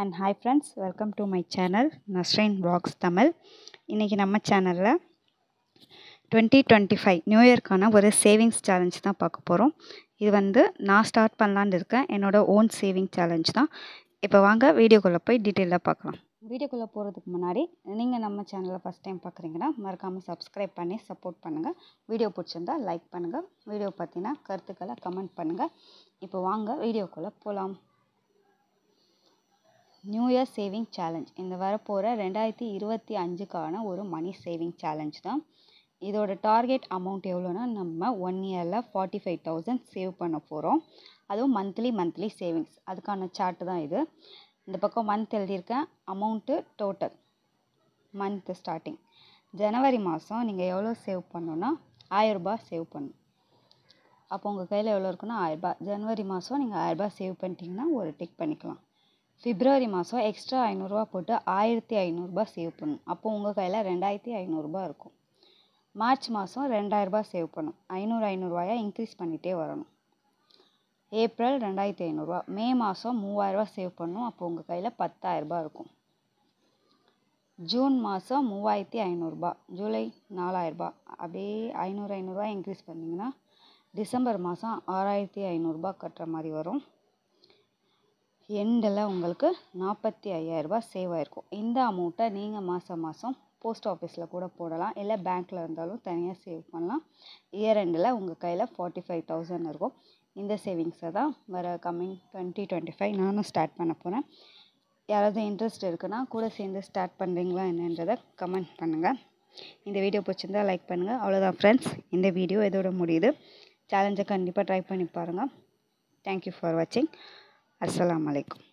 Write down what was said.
and hi friends welcome to my channel Nasrin vlogs Tamil இன்றைக்கி நம்ம சேனலில் டுவெண்ட்டி டுவெண்ட்டி ஃபைவ் நியூ இயர்க்கான ஒரு சேவிங்ஸ் சேலஞ்ச் தான் பார்க்க போகிறோம் இது வந்து நான் ஸ்டார்ட் பண்ணலான்னு இருக்கேன் என்னோடய ஓன் சேவிங் சேலஞ்ச் தான் இப்போ வாங்க வீடியோக்குள்ளே போய் டீட்டெயிலாக பார்க்கலாம் வீடியோக்குள்ளே போகிறதுக்கு முன்னாடி நீங்கள் நம்ம சேனலை ஃபஸ்ட் டைம் பார்க்குறீங்கன்னா மறக்காமல் சப்ஸ்கிரைப் பண்ணி சப்போர்ட் பண்ணுங்கள் வீடியோ பிடிச்சிருந்தா லைக் பண்ணுங்கள் வீடியோ பார்த்தீங்கன்னா கருத்துக்களை கமெண்ட் பண்ணுங்கள் இப்போ வாங்க வீடியோக்குள்ளே போகலாம் நியூ இயர் சேவிங் சேலஞ்ச் இந்த வரப்போகிற ரெண்டாயிரத்தி இருபத்தி அஞ்சுக்கான ஒரு மணி சேவிங் சேலஞ்ச் தான் இதோட டார்கெட் அமௌண்ட் எவ்வளோனா நம்ம ஒன் இயரில் ஃபார்ட்டி ஃபைவ் தௌசண்ட் சேவ் பண்ண போகிறோம் அதுவும் மந்த்லி மந்த்லி சேவிங்ஸ் அதுக்கான சார்ட்டு தான் இது இந்த பக்கம் மந்த் எழுதியிருக்கேன் அமௌண்ட்டு டோட்டல் மந்த்து ஸ்டார்டிங் ஜனவரி மாதம் நீங்கள் எவ்வளோ சேவ் பண்ணணுன்னா ஆயரரூபா சேவ் பண்ணணும் அப்போ உங்கள் கையில் எவ்வளோ இருக்குன்னா ஆயரரூபா ஜனவரி மாதம் நீங்கள் ஆயரரூபா சேவ் பண்ணிட்டீங்கன்னா ஒரு டிக் பண்ணிக்கலாம் பிப்ரவரி மாதம் எக்ஸ்ட்ரா ஐநூறுரூவா போட்டு ஆயிரத்தி ஐநூறுரூபா சேவ் பண்ணணும் அப்போ உங்கள் கையில் ரெண்டாயிரத்தி ஐநூறுரூபா இருக்கும் மார்ச் மாதம் ரெண்டாயிரரூபா சேவ் பண்ணணும் ஐநூறு ஐநூறுரூவாயா இன்க்ரீஸ் பண்ணிகிட்டே வரணும் ஏப்ரல் ரெண்டாயிரத்தி ஐநூறுரூவா மே மாதம் மூவாயிரரூபா சேவ் பண்ணணும் அப்போ உங்கள் கையில் பத்தாயிரரூபா இருக்கும் ஜூன் மாதம் மூவாயிரத்தி ஐநூறுரூபா ஜூலை நாலாயிரரூபா அப்படியே ஐநூறு ஐநூறுரூவா இன்க்ரீஸ் பண்ணிங்கன்னா டிசம்பர் மாதம் ஆறாயிரத்தி ஐநூறுரூபா கட்டுற மாதிரி வரும் எண்டில் உங்களுக்கு நாற்பத்தி ஐயாயிரரூபா சேவ் ஆகிருக்கும் இந்த அமௌண்ட்டை நீங்கள் மாதம் மாதம் போஸ்ட் ஆஃபீஸில் கூட போடலாம் இல்லை பேங்க்கில் இருந்தாலும் தனியாக சேவ் பண்ணலாம் இயர் எண்டில் உங்கள் கையில் ஃபார்ட்டி ஃபைவ் தௌசண்ட் இருக்கும் இந்த சேவிங்ஸை தான் வர கம்மிங் டுவெண்ட்டி டுவெண்ட்டி ஃபைவ் நானும் ஸ்டார்ட் பண்ண போகிறேன் யாராவது இன்ட்ரெஸ்ட் இருக்குன்னா கூட சேர்ந்து ஸ்டார்ட் பண்ணுறீங்களா என்னன்றதை கமெண்ட் பண்ணுங்கள் இந்த வீடியோ பிடிச்சிருந்தா லைக் பண்ணுங்கள் அவ்வளோதான் ஃப்ரெண்ட்ஸ் இந்த வீடியோ இதோட முடியுது சேலஞ்சை கண்டிப்பாக ட்ரை பண்ணி பாருங்கள் தேங்க்யூ ஃபார் வாட்சிங் அஸ்ஸலாமு அலைக்கும்